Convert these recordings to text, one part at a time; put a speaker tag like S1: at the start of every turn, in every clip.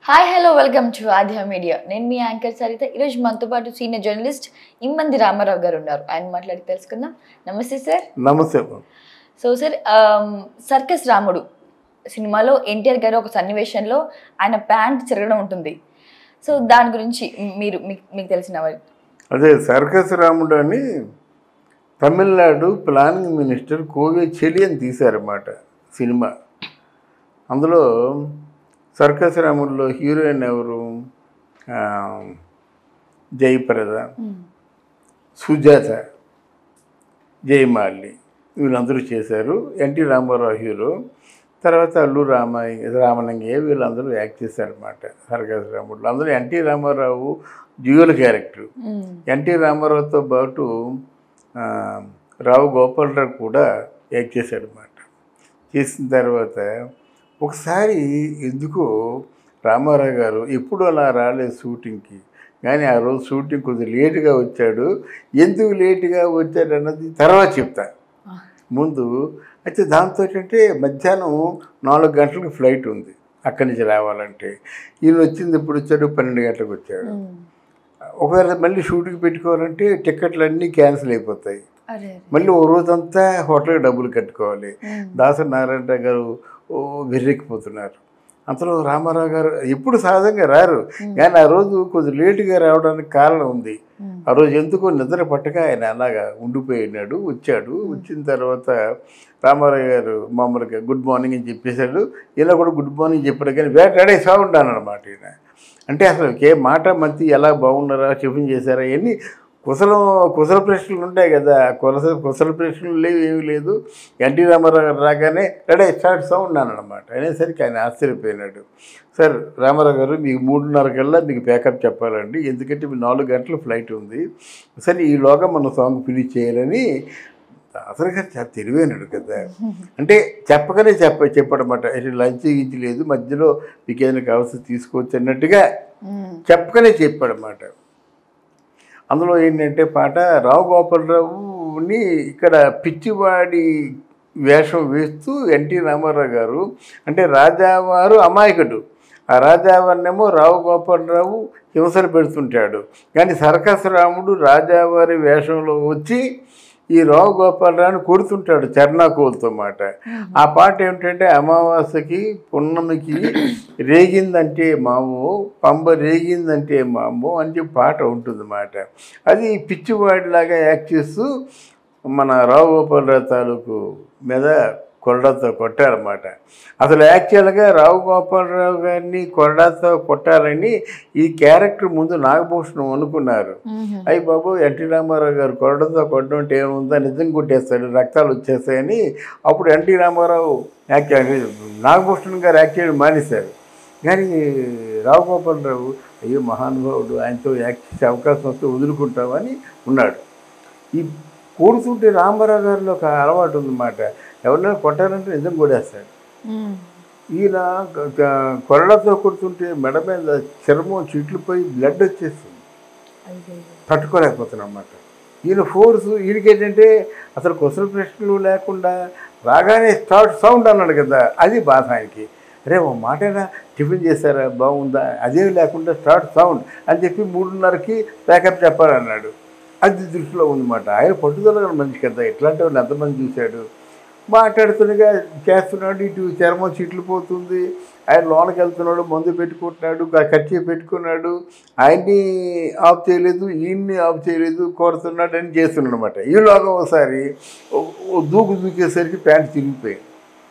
S1: Hi hello welcome to Aadhya media నేను మీ anchor Saritha ఈరోజు మనతో పాటు సీనియర్ జర్నలిస్ట్ ఇమ్మంది రామారావు గారు ఉన్నారు ఆయన మాట్లాడి తెలుసుకుందాం నమస్తే సార్
S2: నమస్తే
S1: సో సార్ సర్కస్ రాముడు సినిమాలో ఎన్టీఆర్ గారు ఒక సన్నివేశంలో ఆయన ప్యాంట్ తిరగడం ఉంటుంది సో దాని గురించి మీరు మీకు మీకు తెలిసిన వారి
S2: అదే సర్కస్ రాముడు అని తమిళనాడు ప్లానింగ్ మినిస్టర్ కోవే చెలి అని తీశారన్నమాట సినిమా అందులో సర్కస్ రాముడిలో హీరోయిన్ ఎవరు ఆ, జయప్రద సుజాత జయమాలి వీళ్ళందరూ చేశారు ఎన్టీ రామారావు హీరో తర్వాత అల్లు రామయ్య రామలింగయ్య వీళ్ళందరూ యాక్ట్ చేశారన్నమాట సర్కస్ రాముడు అందులో ఎన్టీ రామారావు డ్యూయల్ క్యారెక్టర్ ఎన్టీ రామారావుతో పాటు ఆ, రావు గోపాలరావు కూడా యాక్ట్ చేశాడనమాట చేసిన తర్వాత ఒకసారి ఎందుకో రామారావు గారు ఎప్పుడు అలా రాలేదు షూటింగ్కి కానీ ఆ రోజు షూటింగ్ కొద్దిగా లేటుగా వచ్చాడు ఎందుకు లేటుగా వచ్చాడు అన్నది తర్వాత చెప్తా ముందు అయితే దాంతో ఏంటంటే మధ్యాహ్నం నాలుగు గంటలకు ఫ్లైట్ ఉంది అక్కడి నుంచి రావాలంటే ఈయన వచ్చింది ఎప్పుడు వచ్చాడు పన్నెండు గంటలకు వచ్చాడు ఒకవేళ మళ్ళీ షూటింగ్ పెట్టుకోవాలంటే టికెట్లు అన్నీ క్యాన్సిల్ అయిపోతాయి
S1: అరే
S2: మళ్ళీ ఓ రోజంతా హోటల్కి డబ్బులు కట్టుకోవాలి దాసరి నారాయణ గారు ఓ వెర్రెక్కిపోతున్నారు అంతలో రామారావు గారు ఎప్పుడు సహజంగా రారు కానీ ఆ రోజు కొంచెం లేటుగా రావడానికి కారణం ఉంది ఆ రోజు ఎందుకో నిద్ర పట్టక ఆయన అలాగా ఉండిపోయినాడు వచ్చాడు వచ్చిన తర్వాత రామారావు గారు మామూలుగా గుడ్ మార్నింగ్ అని చెప్పేశాడు ఇలా కూడా గుడ్ మార్నింగ్ చెప్పాడు కానీ వేటాడే సాగుండాను అనమాట ఈయన అంటే అసలు ఏ మాట మంచి ఎలా బాగున్నారా టిఫిన్ చేశారా ఇవన్నీ కుశలం కుశల ప్రశ్నలు ఉంటాయి కదా కులస కుశల ప్రశ్నలు లేవు ఏమీ లేదు ఎన్టీ రామారావు గారు రాగానే రెడీ స్టార్ట్ సౌండ్ అనమాట అనేసరికి ఆయన ఆశ్చర్యపోయినాడు సార్ రామారావు గారు మీకు మూడున్నర కల్లా మీకు ప్యాకప్ చెప్పాలండి ఎందుకంటే మీ నాలుగు గంటల ఫ్లైట్ ఉంది సరే ఈలోగా మన సాంగ్ ఫినిష్ చేయాలని అసలు గారు చాలా తెలివైనడు కదా అంటే చెప్పగానే చెప్ప చెప్పడమాట లంచ్ గించి లేదు మధ్యలో మీకు ఏదైనా కావాల్సి తీసుకోవచ్చు అన్నట్టుగా చెప్పగానే చెప్పాడన్నమాట అందులో ఏంటంటే పాట రావు గోపాలరావుని ఇక్కడ పిచ్చివాడి వేషం వేస్తూ ఎన్టీ రామారావు గారు అంటే రాజావారు అమాయకుడు ఆ రాజావారినేమో రావు గోపాలరావు హింసలు పెడుతుంటాడు కానీ సర్కస్ రాముడు రాజావారి వేషంలో వచ్చి ఈ రావు గోపాలరావుని కొడుతుంటాడు చర్నాకోలతో మాట ఆ పాట ఏమిటంటే అమావాస్యకి పున్నమికి రేగిందంటే మాము పంబ రేగిందంటే మాము అని చెప్పి పాట ఉంటుంది మాట అది పిచ్చివాడిలాగా యాక్ట్ చేస్తూ మన రావు గోపాలరావు తాలూకు మీద కొరడాతో కొట్టారన్నమాట అసలు యాక్చువల్గా రావు గోపాలరావు గారిని కొరడాతో కొట్టాలని ఈ క్యారెక్టర్ ముందు నాగభూషణం అనుకున్నారు అయ్యి బాబు ఎన్టీ రామారావు గారు కొరడంతో కొట్టడం అంటే ఏముందా నిజం కొట్టేస్తాడు రక్తాలు వచ్చేస్తాయని అప్పుడు ఎన్టీ రామారావు యాక్ట్ నాగభూషణం గారు యాక్ట్ చేయడం మానేశారు కానీ రావు గోపాలరావు అయ్యో మహానుభావుడు ఆయనతో యాక్ట్ చేసే అవకాశం వస్తే వదులుకుంటామని ఉన్నాడు ఈ కూడుతుంటే రామారావు గారిలో ఒక అలవాటు ఉందన్నమాట ఎవరైనా కొట్టాలంటే నిజం కొడేస్తాడు ఈయన గ- గ- కొరడాతో కొడుతుంటే మెడ మీద చర్మం చిట్లిపోయి బ్లడ్ వచ్చేస్తుంది తట్టుకోలేకపోతున్నాం అన్నమాట ఈయన ఫోర్స్ ఈయనకి ఏంటంటే అసలు క్వశ్చన్ ప్రశ్నలు లేకుండా రాగానే స్టార్ట్ సౌండ్ అన్నాడు కదా అది బాధ ఆయనకి అరే ఓ మాటైనా టిఫిన్ చేశారా బాగుందా అదేం లేకుండా స్టార్ట్ సౌండ్ అని చెప్పి మూడున్నరకి ప్యాకప్ చెప్పాలన్నాడు అది దృష్టిలో ఉందన్నమాట ఆయన పట్టుదల గల మనిషి కదా ఇట్లాంటి వాళ్ళు ఎంతమంది చూశాడు మాట్లాడుతుండగా చేస్తున్నాడు ఇటు చర్మం చిట్లు పోతుంది ఆయన లోనకి వెళ్తున్నాడు మందు పెట్టుకుంటున్నాడు ఖర్చు పెట్టుకున్నాడు ఆయన్ని ఆఫ్ చేయలేదు ఈయన్ని ఆఫ్ చేయలేదు కోరుతున్నాడు అని చేస్తున్నాడు అనమాట ఈలోగా ఒకసారి ఓ- ఓ దూకు దూకేసరికి ప్యాంట్ చిరిగిపోయింది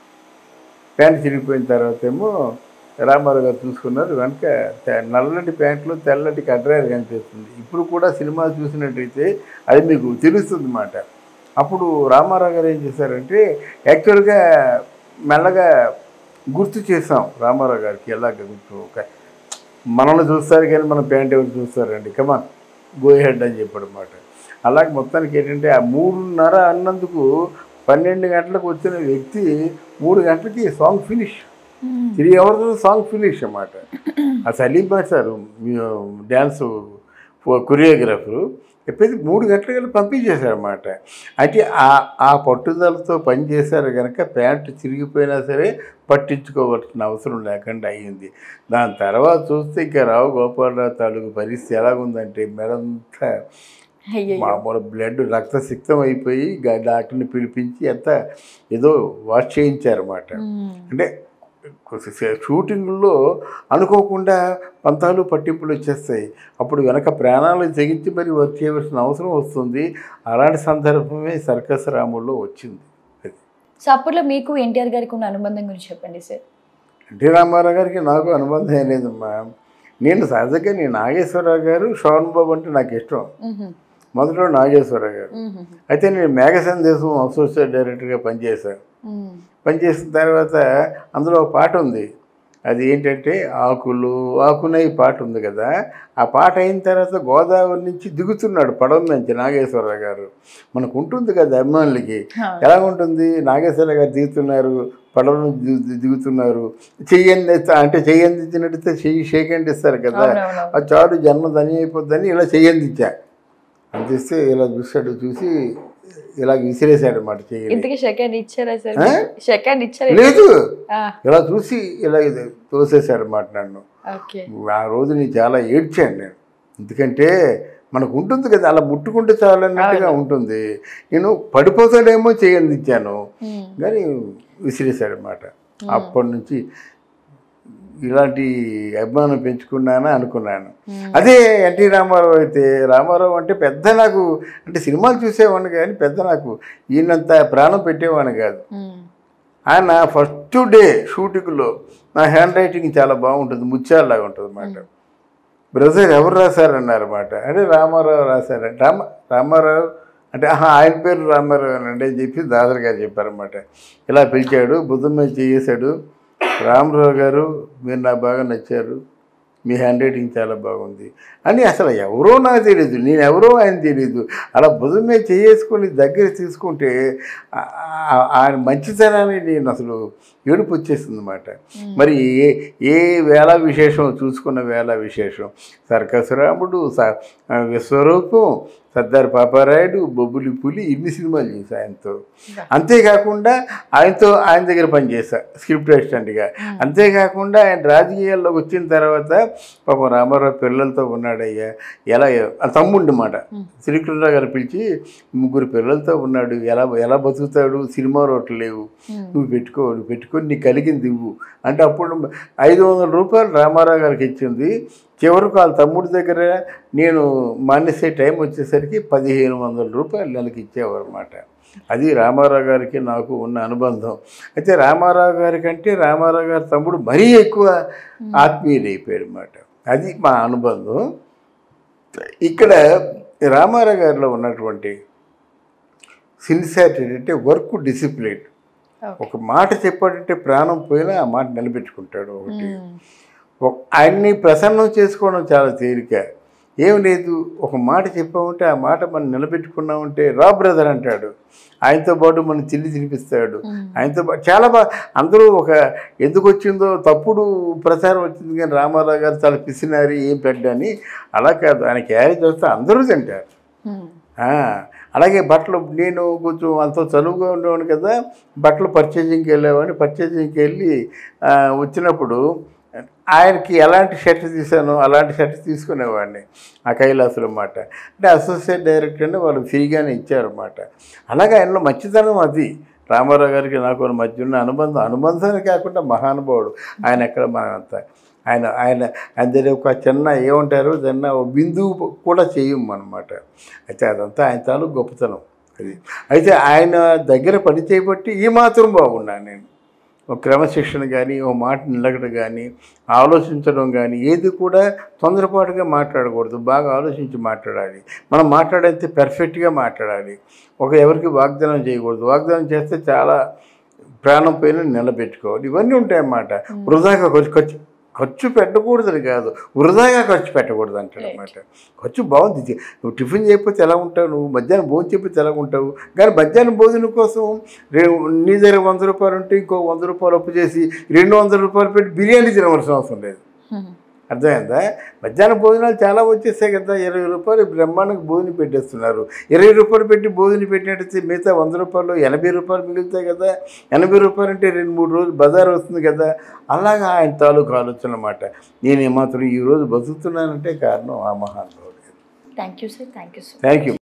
S2: ప్యాంట్ చిరిగిపోయిన తర్వాత ఏమో రామారావు గారు చూసుకున్నారు కనుక తె- నల్లటి ప్యాంట్లో తెల్లటి కడ్రాయలు కనిపిస్తుంది ఇప్పుడు కూడా సినిమా చూసినట్టయితే అది మీకు తెలుస్తుంది అన్నమాట అప్పుడు రామారావు గారు ఏం చేశారంటే యాక్చువల్గా మెల్లగా గుర్తు చేసాం రామారావు గారికి ఎలాగ గుర్తు ఒక మనల్ని చూస్తారు కానీ మన ప్యాంట్ ఎవరు చూస్తారండి కమాన్ గో హెడ్ అని చెప్పాడు అనమాట అలాగే మొత్తానికి ఏంటంటే ఆ మూడున్నర అన్నందుకు పన్నెండు గంటలకు వచ్చిన వ్యక్తి మూడు గంటలకి song finish three hours song finish అన్నమాట ఆ Salim Bhai sir dance choreographer చెప్పేది మూడు గంటల పంపించేశారన్నమాట అంటే ఆ ఆ పట్టుదలతో పనిచేశారు కనుక ప్యాంటు చిరిగిపోయినా సరే పట్టించుకోవాల్సిన అవసరం లేకుండా అయ్యింది దాని తర్వాత చూస్తే ఇంకా రావు గోపాలరావు తాలూకు పరిస్థితి ఎలాగుందంటే మెడంతా
S1: అయ్యయ్యో.
S2: మామూలు బ్లడ్ రక్తసిక్తం అయిపోయి గా- డాక్టర్ని పిలిపించి అంత ఏదో వాష్ చేయించారన్నమాట
S1: మ్మ్.
S2: అంటే షూటింగ్లో అనుకోకుండా పంతాలు పట్టింపులు వచ్చేస్తాయి అప్పుడు వెనక ప్రాణాలు తెగించి మరి వర్క్ చేయవలసిన అవసరం వస్తుంది అలాంటి సందర్భమే సర్కస్ రాముల్లో వచ్చింది అది
S1: సో అప్పట్లో మీకు ఎన్టీఆర్ గారికి ఉన్న అనుబంధం గురించి చెప్పండి సార్
S2: ఎన్టీ రామారావు గారికి నాకు అనుబంధం ఏం లేదమ్మా నేను సహజంగా నేను నాగేశ్వరరావు గారు శోభన్ బాబు అంటే నాకు ఇష్టం
S1: మ్మ్.
S2: మొదట్లో నాగేశ్వరరావు గారు
S1: మ్మ్.
S2: అయితే నేను మేఘ సందేశం అసోసియేట్ డైరెక్టర్గా పనిచేశాను
S1: మ్మ్.
S2: పనిచేసిన తర్వాత అందులో ఒక పాట ఉంది అది ఏంటంటే ఆకులు ఆకునై పాట ఉంది కదా ఆ పాట అయిన తర్వాత గోదావరి నుంచి దిగుతున్నాడు పడవ నుంచి నాగేశ్వరరావు గారు మనకు ఉంటుంది కదా అభిమానులకి
S1: హా.
S2: ఎలా ఉంటుంది నాగేశ్వరరావు గారు దిగుతున్నారు పడవ నుంచి దిగు- దిగుతున్నారు చెయ్యండి అంటే చెయ్యందించినట్టు చెయ్యి షేకండి ఇస్తారు కదా
S1: అవునవును.
S2: ఆ చాలు జన్మ ధన్యం అయిపోద్దని ఇలా చెయ్యందించా అందిస్తే ఇలా చూశాడు చూసి ఇలా విసిరేశాడు అన్నమాట చెయ్యి
S1: ఇంతకీ సెకండ్ ఇచ్చారా సార్
S2: ఆ?
S1: సెకండ్ ఇచ్చారా
S2: లేదు
S1: ఆ,
S2: ఇలా చూసి ఇలా ఇది తోసేశాడు అన్నమాట నన్ను
S1: ఓకే
S2: ఆ రోజు నేను చాలా ఏడ్చాను నేను ఎందుకంటే మనకు ఉంటుంది కదా అలా ముట్టుకుంటే చాలన్నట్టుగా ఉంటుంది నేను పడిపోతాడేమో చేయందించాను
S1: మ్మ్.
S2: కానీ విసిరేశాడు అనమాట అప్పటి నుంచి ఇలాంటి అభిమానం పెంచుకున్నానా అనుకున్నాను
S1: మ్మ్.
S2: అదే ఎన్టీ రామారావు అయితే రామారావు అంటే పెద్ద నాకు అంటే సినిమాలు చూసేవాడిని కానీ పెద్ద నాకు ఈయనంత ప్రాణం పెట్టేవాడిని కాదు
S1: మ్మ్.
S2: ఆయన ఫస్ట్ డే షూటింగ్లో నా హ్యాండ్ రైటింగ్ చాలా బాగుంటుంది ముత్యాలలాగా ఉంటుంది అన్నమాట బ్రదర్ ఎవరు రాశారన్నారు అనమాట అంటే రామారావు రాశారంట రామ రామారావు అంటే ఆహా ఆయన పేరు రామారావు అండి అని చెప్పి దాదర్ గారు చెప్పారన్నమాట ఇలా పిలిచాడు బుద్ధం మీద చేసాడు రామారావు గారు మీరు నాకు బాగా నచ్చారు మీ హ్యాండ్ రైటింగ్ చాలా బాగుంది అని అసలు ఎవరో నాకు తెలియదు నేను ఎవరో ఆయన తెలియదు అలా భుజం మీద చేసుకొని దగ్గర తీసుకుంటే ఆ- ఆ- ఆయన మంచితనాన్ని నేను అసలు ఏడుపు వచ్చేస్తుంది అనమాట మరి ఏ ఏ వేళ విశేషం చూసుకున్న వేళ విశేషం సర్కస్ రాముడు స- ఆ, విశ్వరూపం సర్దార్ పాపారాయుడు బొబ్బులి పులి ఇన్ని సినిమాలు చేశా ఆయనతో అంతేకాకుండా ఆయనతో ఆయన దగ్గర పనిచేశా స్క్రిప్ట్ అసిస్టెంట్గా అంతేకాకుండా ఆయన రాజకీయాల్లోకి వచ్చిన తర్వాత పాపం రామారావు పిల్లలతో ఉన్నాడయ్యా ఎలా ఆ తమ్ముండి మాట శ్రీకృష్ణరావు గారు పిలిచి ముగ్గురు పిల్లలతో ఉన్నాడు ఎలా ఎలా బతుకుతాడు సినిమా రోట్లు లేవు నువ్వు పెట్టుకో నువ్వు పెట్టుకొని నీకు కలిగింది ఇవ్వు అంటే అప్పుడు ఐదు వందల రూపాయలు రామారావు గారికి ఇచ్చింది చివరికి వాళ్ళ తమ్ముడి దగ్గర నేను మానేసే టైం వచ్చేసరికి పదిహేను వందల రూపాయలు నెలకి ఇచ్చేవారు అనమాట అది రామారావు గారికి నాకు ఉన్న అనుబంధం అయితే రామారావు గారి కంటే రామారావు గారి తమ్ముడు మరీ ఎక్కువ ఆత్మీయుడైపోయాడు అనమాట అది మా అనుబంధం ఇక్కడ రామారావు గారిలో ఉన్నటువంటి సిన్సియారిటీ అంటే వర్క్ డిసిప్లిన్ ఒక మాట చెప్పాడంటే ప్రాణం పోయినా ఆ మాట నిలబెట్టుకుంటాడు ఒకటి
S1: మ్మ్.
S2: ఒక- ఆయన్ని ప్రసన్నం చేసుకోవడం చాలా తేలిక ఏం లేదు ఒక మాట చెప్పామంటే ఆ మాట మనం నిలబెట్టుకున్నామంటే రా బ్రదర్ అంటాడు ఆయనతో పాటు మనం తిండి తినిపిస్తాడు
S1: మ్మ్.
S2: ఆయనతో పాటు చాలా బాగా అందరూ ఒక ఎందుకు వచ్చిందో తప్పుడు ప్రచారం వచ్చింది కానీ రామారావు గారు చాలా పిసినారి ఏం పెట్టని అలా కాదు ఆయన క్యారేజ్ వస్తే అందరూ తింటారు
S1: మ్మ్.
S2: ఆ, అలాగే బట్టలు నేను కొంచెం అంత చనువుగా ఉండేవాడిని కదా బట్టలు పర్చేజింగ్కి వెళ్ళేవాడిని పర్చేజింగ్కి వెళ్ళి ఆ, వచ్చినప్పుడు ఆయనకి ఎలాంటి షర్ట్ తీసానో అలాంటి షర్ట్ తీసుకునేవాడిని ఆ కైలాసులు అన్నమాట అంటే అసోసియేట్ డైరెక్టర్ అంటే వాళ్ళు ఫ్రీగానే ఇచ్చారన్నమాట అలాగే ఆయనలో మంచితనం అది రామారావు గారికి నాకు ఉన్న మధ్య ఉన్న అనుబంధం అనుబంధాన్ని కాకుండా మహానుభావుడు ఆయన ఎక్కడ మనంతా ఆయన ఆయన ఆయన దగ్గర ఒక చిన్న ఏమంటారు చిన్న ఓ బిందువు కూడా చేయం అనమాట అయితే అదంతా ఆయన తాలూకు గొప్పతనం అది అయితే ఆయన దగ్గర పని చేయబట్టి ఈ మాత్రం బాగున్నాను నేను ఒక క్రమశిక్షణ కానీ ఓ మాట నిలకడ కానీ ఆలోచించడం కానీ ఏది కూడా తొందరపాటుగా మాట్లాడకూడదు బాగా ఆలోచించి మాట్లాడాలి మనం మాట్లాడితే పెర్ఫెక్ట్గా మాట్లాడాలి ఒక ఎవరికి వాగ్దానం చేయకూడదు వాగ్దానం చేస్తే చాలా ప్రాణం పైన నిలబెట్టుకోవాలి ఇవన్నీ ఉంటాయన్నమాట వృధాగా ఖర్చు ఖర్చు ఖర్చు పెట్టకూడదని కాదు వృధాగా ఖర్చు పెట్టకూడదు అంటాడు అనమాట ఖర్చు బాగుంది ఇది. నువ్వు టిఫిన్ చేయకపోతే ఎలా ఉంటావు నువ్వు మధ్యాహ్నం భోజనం చెప్పితే ఎలా ఉంటావు కానీ మధ్యాహ్నం భోజనం కోసం రే నీ దగ్గర వంద రూపాయలు ఉంటే ఇంకో వంద రూపాయలు అప్పు చేసి రెండు వందల రూపాయలు పెట్టి బిర్యానీ తినవలసిన అవసరం లేదు
S1: మ్మ్.
S2: అర్థమైందా మధ్యాహ్నం భోజనాలు చాలా వచ్చేసాయి కదా ఇరవై రూపాయలు బ్రహ్మాండంగా భోజనం పెట్టేస్తున్నారు ఇరవై రూపాయలు పెట్టి భోజనం పెట్టినట్టయితే మిగతా వంద రూపాయలు ఎనభై రూపాయలు మిగులుతాయి కదా ఎనభై రూపాయలు అంటే రెండు మూడు రోజులు బజార్ వస్తుంది కదా అలాగా ఆయన తాలూకు ఆలోచన అన్నమాట నేను ఏమాత్రం ఈ రోజు బతుకుతున్నానంటే కారణం ఆ మహానుభావుడు
S1: thank you sir thank you so
S2: thank you